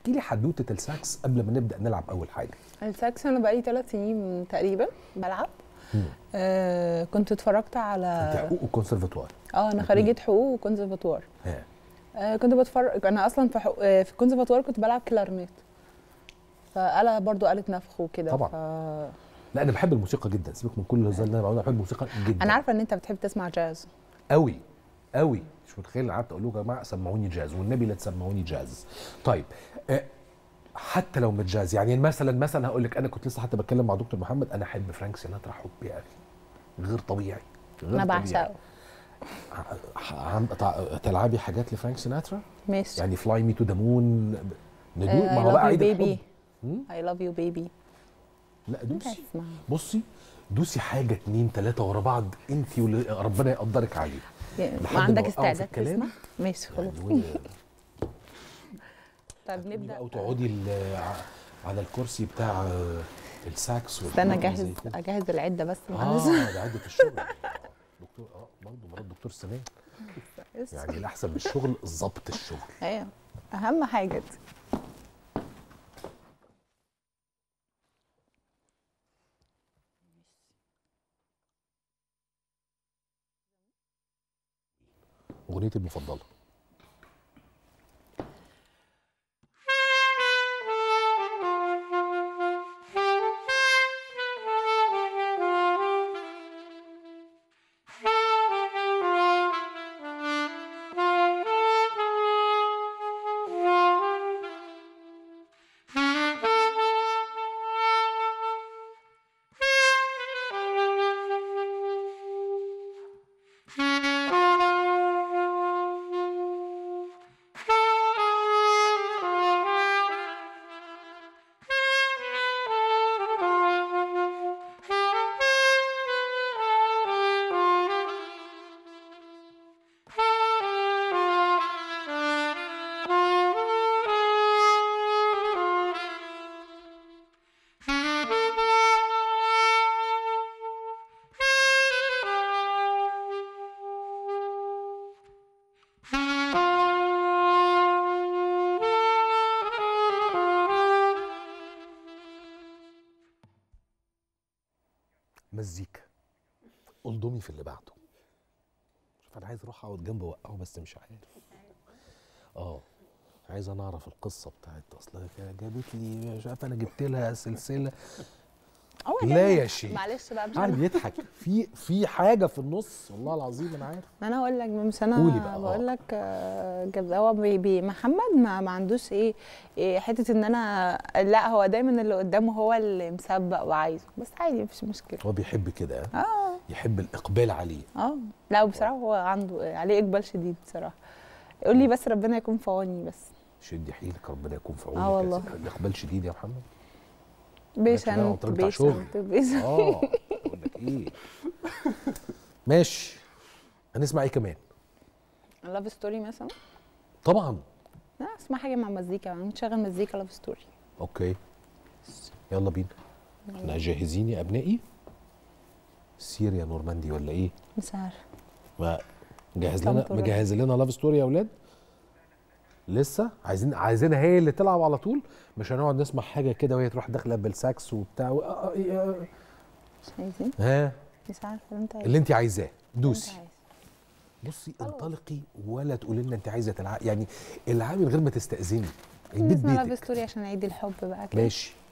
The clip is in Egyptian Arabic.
احكي لي حدوته الساكس قبل ما نبدا نلعب اول حاجه الساكس انا بقالي ثلاث سنين تقريبا بلعب آه كنت اتفرجت انت على حقوق وكونسرفتوار اه انا خريجه حقوق وكونسرفاتوار ها آه كنت بتفرج انا اصلا في حقوق آه في الكونسرفاتوار كنت بلعب كلارنيت فآلة برضو آلة نفخ وكده طبعا. ف... لا انا بحب الموسيقى جدا سيبك من كل الهزار اللي انا بعمله بحب الموسيقى جدا انا عارفه ان انت بتحب تسمع جاز قوي قوي مش متخيل قعدت اقول لكم يا جماعه سمعوني جاز والنبي لا تسمعوني جاز طيب آه، حتى لو مش جاز يعني مثلا مثلا هقول لك انا كنت لسه حتى بتكلم مع دكتور محمد انا احب فرانك سيناترا حب يا اخي غير طبيعي غير انا طبيعي. بعشقه ع- عم تع- تلعبي حاجات لفرانك سيناترا ماشي يعني فلاي مي تو ذا مون ندوق آه، ما I هو love بقى you عيد baby. الحب مم؟ اي لاف يو بيبي لا انت دوسي هتسمعها بصي دوسي حاجه اتنين تلاته ورا بعض انت واللي ربنا يقدرك عليه يعني لحد ما ما عندك أوقعه في استعداد الكلام؟ تسمع ماشي خلاص يعني طب نبدا نبدا بقى وتقعدي ال- ع- على الكرسي بتاع آه، الساكس استنى والحاجات اجهز زي كده. اجهز العده بس معلش اه ده عده الشغل دكتور اه برضه مرات دكتور سنان يعني الاحسن من الشغل ظبط الشغل ايوه اهم حاجه دي اغنيتي المفضله مزيكا الضمي في اللي بعده شوف انا عايز اروح اقعد جنبه اوقعه بس مش عارف اه عايز انا اعرف القصه بتاعت اصل جابت لي مش عارف انا جبت لها سلسله هو لا ده. يا شيخ. معلش بقى مش قاعد انا يضحك في في حاجه في النص والله العظيم انا عارف ما انا هقول لك مش انا قولي بقى، آه. بقول لك آه، جاب هو بي بي محمد ما, ما عندوش ايه, إيه حته ان انا لا هو دايما اللي قدامه هو اللي مسبق وعايزه بس عادي مفيش مشكله هو بيحب كده ها؟ اه يحب الاقبال عليه اه لا وبصراحه هو عنده عليه اقبال شديد بصراحه يقول لي بس ربنا يكون في عوني بس شدي حيلك ربنا يكون في عونك آه يا والله. ست. الاقبال شديد يا محمد بيشنت الطريق بتاع شغل. بيشنت بيشنت اه اقول لك ايه ماشي هنسمع ايه كمان لاف ستوري مثلا طبعا لا اسمع حاجه مع مزيكا نشغل مزيكا لاف ستوري اوكي يلا بينا احنا جاهزين يا ابنائي سير يا نورماندي ولا ايه مش عارفه ما جهز كم لنا طرق؟ مجهز لنا لاف ستوري يا اولاد لسه عايزين عايزينها هي اللي تلعب على طول مش هنقعد نسمع حاجه كده وهي تروح داخله بالساكس وبتاع و... آه، آه، آه. مش عايزين ها مش عارفه اللي انت عايزه اللي انت عايزاه اللي دوسي انت عايزه. بصي انطلقي ولا تقولي لنا انت عايزه تلعب يعني العبي من غير ما تستاذني البيت نسمع لاف بيتك ستوري عشان عيد الحب بقى كده ماشي